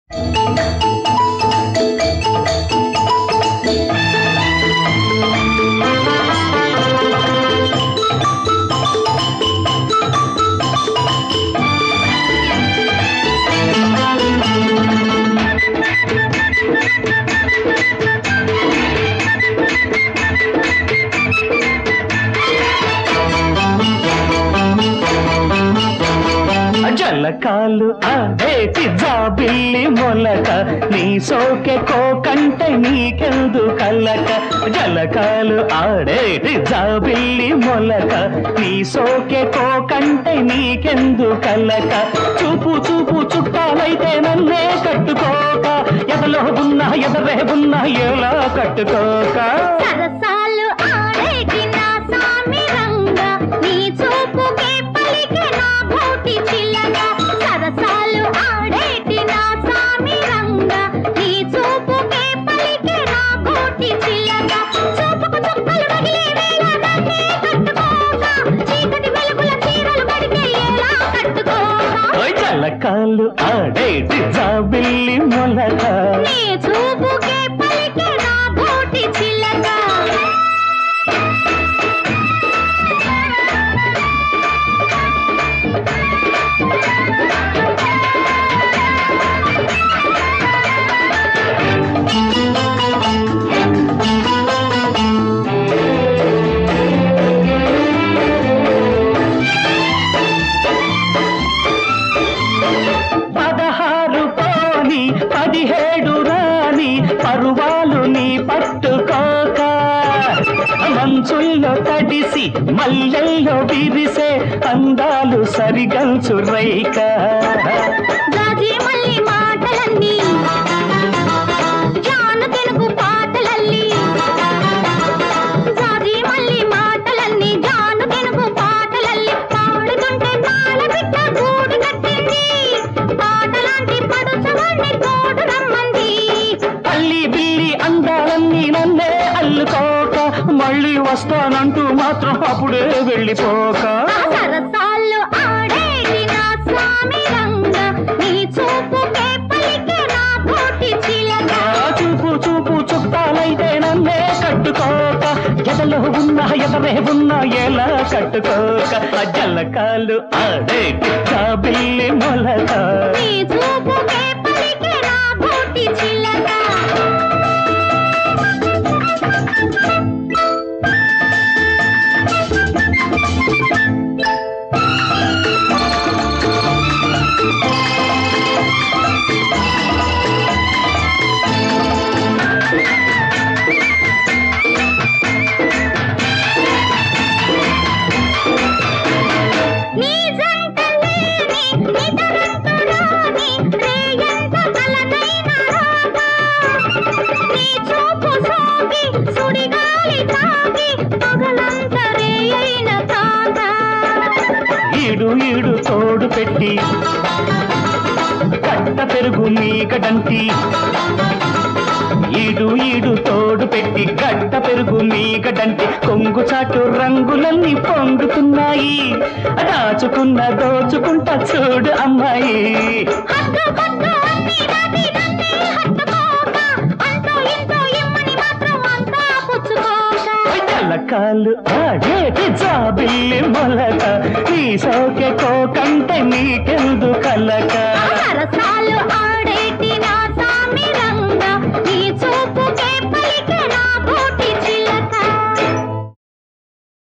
జలకాలు అదేటి జాబిల్లి మొలక నీ సోకె కోకంటే నీకెందు కలక జలకాలు ఆడేటి జాబిల్లి మొలక నీ సోకె కోకంటే నీకెందు కలక చూపు చూపు చుట్టాలైతే నన్నే కట్టుకోక ఎదలో ఉన్నా ఎదరే ఉన్నా ఎలా కట్టుకోక సరసాలు ఆడేటి నా సామి రంగ నీ చూపుకే పలికే నా కోటి చిల్లక సరసాలు ఆడేటి నా సామి రంగ నీ చూపుకే పలికే నా కోటి చిల్లక చూపుకు చుక్కలు రగిలే వేళ నన్నే కట్టుకోక చీకటి వెలుగుల చీరలు కడితే ఎలా కట్టుకోక ఓయ్ జలకాలు ఆడేటి జాబిల్లి మొలక నీ చూపుకే పలికే నా కోటి చిల్లక పదహారు పోని పదిహేడు రాని పరువాలు నీ పట్టుకోక మంచుల్లో తడిసి మల్లెల్లో విరిసే అందాలు సరిగల్చు రైక గాజీ మల్లి మాటలన్నీ జాన తెలుగు పాటలల్లి గాజీ మల్లి మాటలన్నీ జాన తెలుగు పాటలల్లి పాడుతుంటే పాల బిడ్డ గూడు కట్టింది పాటలాంటి పడుచవాణ్ణి తోడు రమ్మంది అల్లి బిల్లి అందాలన్నీ నన్నే అల్లుకోక మళ్ళీ వస్తానంటూ మాత్రం అప్పుడే వెళ్ళిపోక ఆ సరసాల్లో ఆడేటి నా స్వామి రంగ నీ చూపుకే పలికే నా కోటి చిలక ఆ చూపు చూపు చుట్టాలైతే నన్నే కట్టుకోక ఎదలో ఉన్నా ఎదరే ఉన్నా ఎలా కట్టుకోక ఆ జల్లకాలు ఆడేటి బిల్లి మొలక నీ చూపుకే పలికే నా కోటి చిలక నీ జంట లేని నిదరంతు రాని రేయంత కలనైన రాగా నీ చూపు సోకి సుడిగాలి తాకి పగలంత రేయైన తాగా ఈడు ఈడు తోడు పెట్టి కట్ట పెరుగు మీకడంటి ఈడు ఈడు తోడు పెట్టి గడ్డ పెరుగు మీకడంటి కొంగు చాటు రంగులన్నీ పొంగుతున్నాయి దాచుకున్న దోచుకుంటా చూడు అమ్మాయి హద్దు పద్దు అన్ని నది నన్నే హత్తుకోక అంటూ ఇంటూ ఇమ్మని మాత్రం అంతా పుచ్చుకోక జలకాలు ఆడేటి జాబిల్లి మొలక నీ సోకె కోకంటే నీకెందు కలక సరసాలు